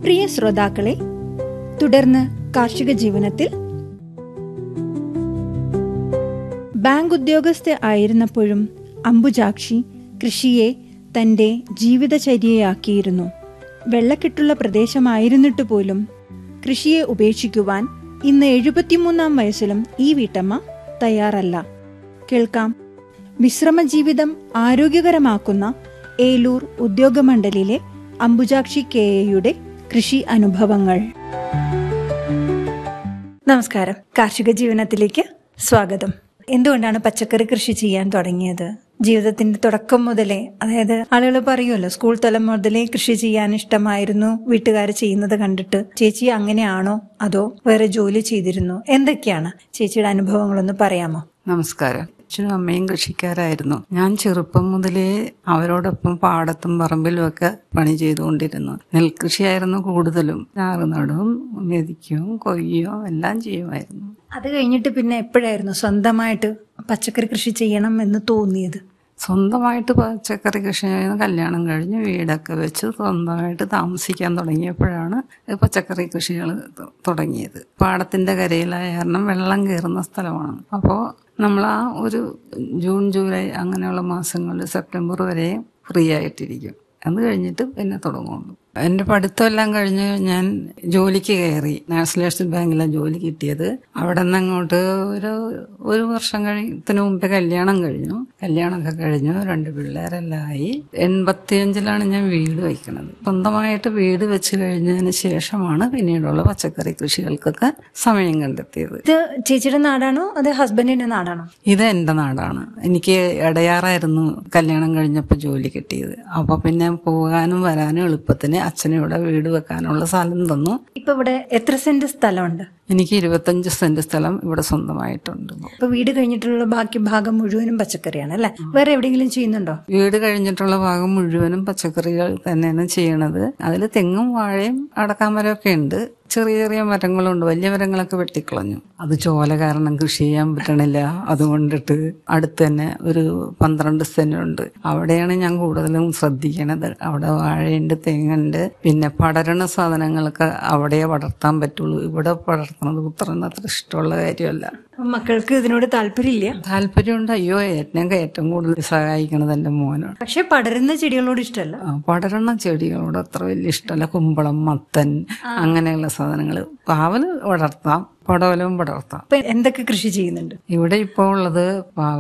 പ്രിയ ശ്രോതാക്കളെ തുടർന്ന് കാർഷിക ജീവനത്തിൽ ബാങ്ക് ഉദ്യോഗസ്ഥ ആയിരുന്നപ്പോഴും അംബുജാക്ഷി കൃഷിയെ തന്റെ ജീവിതചര്യയാക്കിയിരുന്നു വെള്ളക്കെട്ടുള്ള പ്രദേശമായിരുന്നിട്ട് പോലും കൃഷിയെ ഉപേക്ഷിക്കുവാൻ ഇന്ന് എഴുപത്തിമൂന്നാം വയസ്സിലും ഈ വീട്ടമ്മ തയ്യാറല്ല കേൾക്കാം വിശ്രമ ജീവിതം ആരോഗ്യകരമാക്കുന്ന ഏലൂർ ഉദ്യോഗമണ്ഡലിലെ അംബുജാക്ഷി കെ എയുടെ കൃഷി അനുഭവങ്ങൾ നമസ്കാരം കാർഷിക ജീവനത്തിലേക്ക് സ്വാഗതം എന്തുകൊണ്ടാണ് പച്ചക്കറി കൃഷി ചെയ്യാൻ തുടങ്ങിയത് ജീവിതത്തിന്റെ തുടക്കം മുതലേ അതായത് ആളുകൾ പറയുമല്ലോ സ്കൂൾ തലം മുതലേ കൃഷി ചെയ്യാൻ ഇഷ്ടമായിരുന്നു വീട്ടുകാർ ചെയ്യുന്നത് കണ്ടിട്ട് ചേച്ചി അങ്ങനെയാണോ അതോ വേറെ ജോലി ചെയ്തിരുന്നു എന്തൊക്കെയാണ് ചേച്ചിയുടെ അനുഭവങ്ങളൊന്ന് പറയാമോ നമസ്കാരം അച്ഛനും അമ്മയും കൃഷിക്കാരായിരുന്നു ഞാൻ ചെറുപ്പം മുതലേ അവരോടൊപ്പം പാടത്തും പറമ്പിലും ഒക്കെ പണി ചെയ്തുകൊണ്ടിരുന്നു നെൽകൃഷിയായിരുന്നു കൂടുതലും ഞാറ് നടും മെതിക്കും കൊയ്യും എല്ലാം ചെയ്യുമായിരുന്നു അത് കഴിഞ്ഞിട്ട് പിന്നെ എപ്പോഴായിരുന്നു സ്വന്തമായിട്ട് പച്ചക്കറി കൃഷി ചെയ്യണം എന്ന് തോന്നിയത് സ്വന്തമായിട്ട് പച്ചക്കറി കൃഷി ചെയ്യുന്ന കല്യാണം കഴിഞ്ഞ് വീടൊക്കെ വെച്ച് സ്വന്തമായിട്ട് താമസിക്കാൻ തുടങ്ങിയപ്പോഴാണ് പച്ചക്കറി കൃഷികൾ തുടങ്ങിയത് പാടത്തിന്റെ കരയിലായ കാരണം വെള്ളം കയറുന്ന സ്ഥലമാണ് അപ്പോൾ നമ്മൾ ആ ഒരു ജൂൺ ജൂലൈ അങ്ങനെയുള്ള മാസങ്ങളിൽ സെപ്റ്റംബർ വരെ ഫ്രീ ആയിട്ടിരിക്കും അത് കഴിഞ്ഞിട്ട് പിന്നെ തുടങ്ങുള്ളൂ എൻ്റെ പഠിത്തമെല്ലാം കഴിഞ്ഞ് ഞാൻ ജോലിക്ക് കയറി നാഷണലൈസ്ഡ് ബാങ്കിലാണ് ജോലി കിട്ടിയത് അവിടെ നിന്ന് അങ്ങോട്ട് ഒരു ഒരു വർഷം കഴിയത്തിന് മുമ്പേ കല്യാണം കഴിഞ്ഞു കല്യാണമൊക്കെ കഴിഞ്ഞു രണ്ട് പിള്ളേരെല്ലാം ആയി എൺപത്തിയഞ്ചിലാണ് ഞാൻ വീട് വയ്ക്കുന്നത് സ്വന്തമായിട്ട് വീട് വെച്ച് കഴിഞ്ഞതിന് ശേഷമാണ് പിന്നീടുള്ള പച്ചക്കറി കൃഷികൾക്കൊക്കെ സമയം കണ്ടെത്തിയത് ഇത് ചേച്ചിയുടെ നാടാണോ അത് ഹസ്ബൻഡിന്റെ നാടാണോ ഇത് എൻ്റെ നാടാണ് എനിക്ക് ഇടയാറായിരുന്നു കല്യാണം കഴിഞ്ഞപ്പോൾ ജോലി കിട്ടിയത് അപ്പോൾ പിന്നെ പോകാനും വരാനും എളുപ്പത്തിന് അച്ഛനിവിടെ വീട് വെക്കാനുള്ള സ്ഥലം തന്നു ഇപ്പൊ ഇവിടെ എത്ര സെന്റ് സ്ഥലമുണ്ട് എനിക്ക് ഇരുപത്തഞ്ച് സെന്റ് സ്ഥലം ഇവിടെ സ്വന്തമായിട്ടുണ്ട് ഇപ്പൊ വീട് കഴിഞ്ഞിട്ടുള്ള ബാക്കി ഭാഗം മുഴുവനും പച്ചക്കറിയാണ് അല്ലെ വേറെ എവിടെയെങ്കിലും ചെയ്യുന്നുണ്ടോ വീട് കഴിഞ്ഞിട്ടുള്ള ഭാഗം മുഴുവനും പച്ചക്കറികൾ തന്നെയാണ് ചെയ്യണത് അതിൽ തെങ്ങും വാഴയും അടക്കാമരമൊക്കെ ഉണ്ട് ചെറിയ ചെറിയ മരങ്ങളുണ്ട് വലിയ മരങ്ങളൊക്കെ വെട്ടിക്കളഞ്ഞു അത് ചോല കാരണം കൃഷി ചെയ്യാൻ പറ്റണില്ല അതുകൊണ്ടിട്ട് അടുത്ത് തന്നെ ഒരു പന്ത്രണ്ട് സെന്റുണ്ട് അവിടെയാണ് ഞാൻ കൂടുതലും ശ്രദ്ധിക്കണത് അവിടെ വാഴയുണ്ട് തെങ്ങുണ്ട് പിന്നെ പടരണ സാധനങ്ങളൊക്കെ അവിടെ വളർത്താൻ പറ്റുള്ളൂ ഇവിടെ വളർത്തുന്നത് പുത്രന് അത്ര ഇഷ്ടമുള്ള കാര്യമല്ല മക്കൾക്ക് ഇതിനോട് താല്പര്യമില്ല താല്പര്യമുണ്ട് അയ്യോ എന്നെ ഏറ്റവും കൂടുതൽ സഹായിക്കണത് എൻ്റെ മോനാണ് പക്ഷെ പടരുന്ന ചെടികളോട് ഇഷ്ടമല്ല ആ, പടരണ ചെടികളോട് അത്ര വലിയ ഇഷ്ടമല്ല കുമ്പളം മത്തൻ അങ്ങനെയുള്ള സാധനങ്ങൾ പാവല് വളർത്താം പടവലവും വളർത്താം ഇപ്പൊ എന്തൊക്കെ കൃഷി ചെയ്യുന്നുണ്ട് ഇവിടെ ഇപ്പോൾ ഉള്ളത് പാവൽ